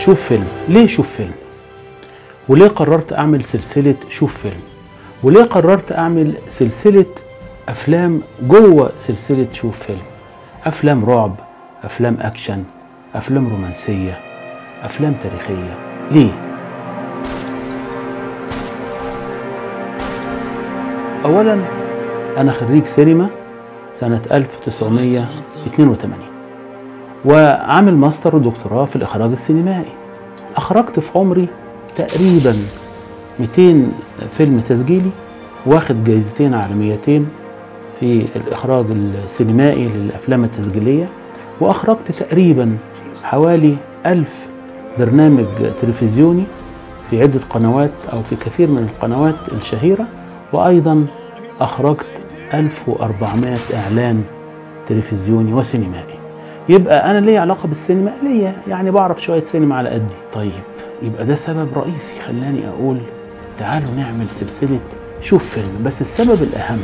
شوف فيلم ليه شوف فيلم وليه قررت اعمل سلسله شوف فيلم وليه قررت اعمل سلسله افلام جوه سلسله شوف فيلم افلام رعب افلام اكشن افلام رومانسيه افلام تاريخيه ليه اولا انا خريج سينما سنه 1982 وعامل ماستر ودكتوراه في الاخراج السينمائي اخرجت في عمري تقريبا 200 فيلم تسجيلي واخد جايزتين عالميتين في الإخراج السينمائي للأفلام التسجيلية وأخرجت تقريبا حوالي ألف برنامج تلفزيوني في عدة قنوات أو في كثير من القنوات الشهيرة وأيضا أخرجت 1400 إعلان تلفزيوني وسينمائي يبقى أنا ليا علاقة بالسينما ليا يعني بعرف شوية سينما على قدي طيب يبقى ده سبب رئيسي خلاني أقول تعالوا نعمل سلسلة شوف فيلم بس السبب الأهم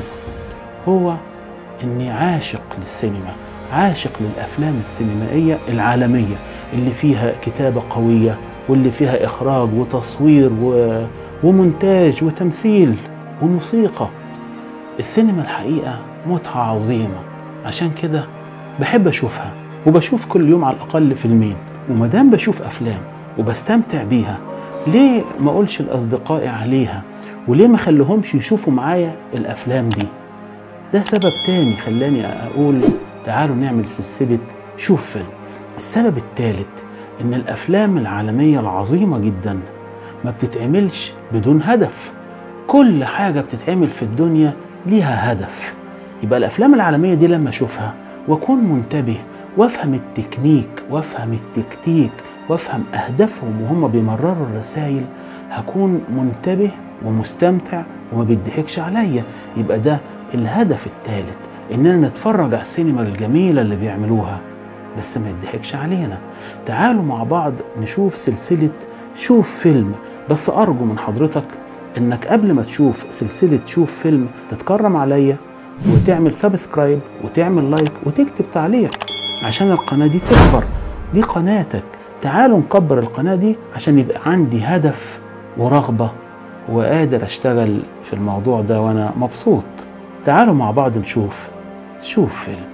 هو اني عاشق للسينما عاشق للافلام السينمائيه العالميه اللي فيها كتابه قويه واللي فيها اخراج وتصوير و... ومونتاج وتمثيل وموسيقى السينما الحقيقه متعه عظيمه عشان كده بحب اشوفها وبشوف كل يوم على الاقل فيلمين وما دام بشوف افلام وبستمتع بيها ليه ما اقولش لاصدقائي عليها وليه ما خليهمش يشوفوا معايا الافلام دي ده سبب تاني خلاني أقول تعالوا نعمل سلسلة شوف فيلم السبب الثالث إن الأفلام العالمية العظيمة جدا ما بتتعملش بدون هدف كل حاجة بتتعمل في الدنيا ليها هدف يبقى الأفلام العالمية دي لما أشوفها وأكون منتبه وأفهم التكنيك وأفهم التكتيك وأفهم أهدافهم وهم بيمرروا الرسائل هكون منتبه ومستمتع وما بيضحكش عليا يبقى ده الهدف الثالث اننا نتفرج على السينما الجميله اللي بيعملوها بس ما يضحكش علينا تعالوا مع بعض نشوف سلسله شوف فيلم بس ارجو من حضرتك انك قبل ما تشوف سلسله شوف فيلم تتكرم عليا وتعمل سبسكرايب وتعمل لايك وتكتب تعليق عشان القناه دي تكبر دي قناتك تعالوا نكبر القناه دي عشان يبقى عندي هدف ورغبه وقادر اشتغل في الموضوع ده وانا مبسوط تعالوا مع بعض نشوف شوف فيلم